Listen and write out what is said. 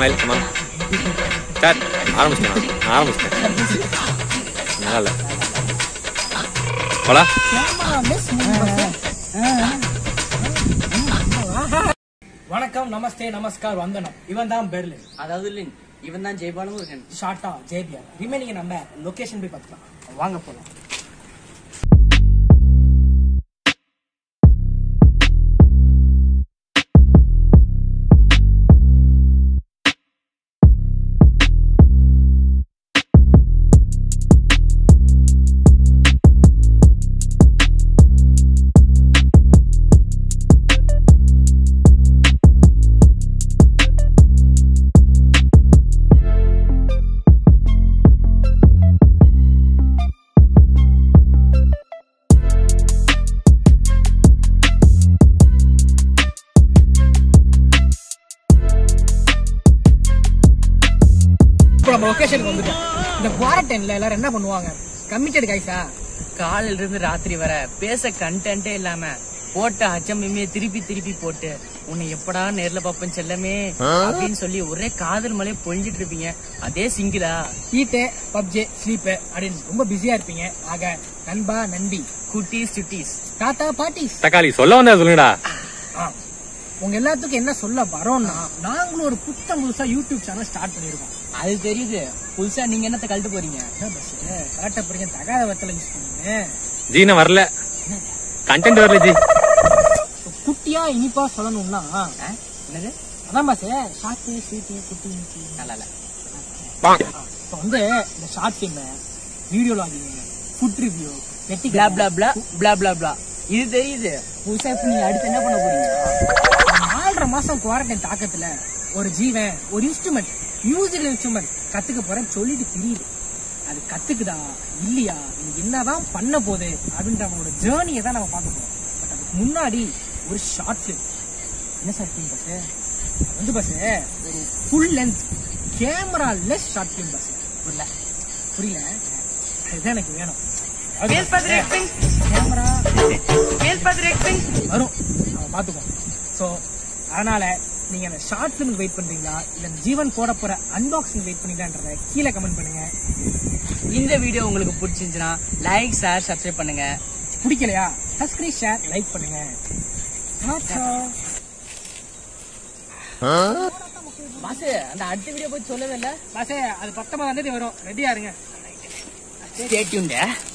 Smile comma sir ஆரம்பிச்சிட்டேன் நான் ஆரம்பிச்சிட்டேன் நல்லா இல்லை போலா வணக்கம் நமஸ்தே நமஸ்கார் வந்தனம் இவன் தான் பெர்லின் அதாவது லின் இவன் தான் ஜெயபாலும் இருக்கேன் ஷார்ட்டா ஜேபிஆர் ரிமைனிங் நம்ம லொகேஷன் போய் பார்த்துக்கலாம் வாங்க போலாம் இப்போ நம்ம லொகேஷனுக்கு வந்துட்டோம் இந்த குவாரண்டைன்ல எல்லாரும் என்ன பண்ணுவாங்க கமிட்டட் கைஸா காலையில இருந்து ராத்திரி வர பேச கண்டென்ட்டே இல்லாம போட்ட அச்சமையுமே திருப்பி திருப்பி போட்டு உன்னை எப்படா நேர்ல பாப்பேன் செல்லமே அப்படின்னு சொல்லி ஒரே காதல் மலையை பொழிஞ்சிட்டு இருப்பீங்க அதே சிங்கிளா ஈட்டு பப்ஜி ஸ்லீப்பு அப்படின்னு ரொம்ப பிஸியா இருப்பீங்க ஆக நண்பா நண்பி குட்டீஸ் சுட்டீஸ் தாத்தா பாட்டிஸ் தக்காளி சொல்ல வந்தா சொல்லுங்கடா ஆ. உங்க எல்லாத்துக்கும் என்ன சொல்ல வரோம்னா நாங்களும் ஒரு புத்தம் புதுசா யூடியூப் சேனல் ஸ்டார்ட் பண்ணிருக்கோம் அது தெரியுது புதுசா நீங்க என்னத்த கழட்டு போறீங்க என்ன பஸ் கரெக்டா போறீங்க தகாத வத்தல யூஸ் பண்ணீங்க ஜி நான் வரல கண்டென்ட் வரல ஜி இப்ப குட்டியா இனிப்பா சொல்லணும்னா ஆ? என்னது அதான் பாஸ் ஷார்ட் ஸ்வீட் குட்டி இனிப்பு. நல்லா இல்ல இப்போ வந்து இந்த short film video logging food review நெட்டி பிளா பிளா பிளா பிளா பிளா பிளா இது தெரியுது புதுசா இப்ப நீங்க அடுத்து என்ன பண்ண போறீங்க நாலரை மாசம் குவாரண்டைன் தாக்கத்துல ஒரு ஜீவன் ஒரு இன்ஸ்ட்ருமெண்ட் மியூசிக்கல் இன்ஸ்ட்ருமெண்ட் கத்துக்க போறேன்னு சொல்லிட்டு தெரியுது அது கத்துக்குதா இல்லையா இது என்னதான் பண்ண போகுது அப்படின்ற அவனோட ஜேர்னியை தான் நம்ம பார்க்க போறோம் பட் அதுக்கு முன்னாடி ஒரு ஷார்ட் ஃபிலிம் என்ன ஷார்ட் ஃபிலிம் பஸ் அது வந்து பஸ் ஒரு full length camera less short film பஸ் புரியல புரியல அதுதான் எனக்கு வேணும் கேமரா வரும் நம்ம பார்த்துப்போம் ஸோ அதனால நீங்க அந்த ஷார்ட் ஃபிலிமுக்கு வெயிட் பண்றீங்களா இல்ல இந்த ஜீவன் போட போற அன்பாக்சிங் வெயிட் பண்ணீங்களான்றத கீழே கமெண்ட் பண்ணுங்க இந்த வீடியோ உங்களுக்கு பிடிச்சிருந்துச்சுன்னா லைக் ஷேர் சப்ஸ்கிரைப் பண்ணுங்க பிடிக்கலையா சப்ஸ்கிரைப் ஷேர் லைக் பண்ணுங்க டாடா. பாஸ் அந்த அடுத்த வீடியோ போய் சொல்லவே இல்ல பாசே அது பத்தொன்பதாம் தேதி வரும் ரெடியா இருங்க ஸ்டே டியூன்ட்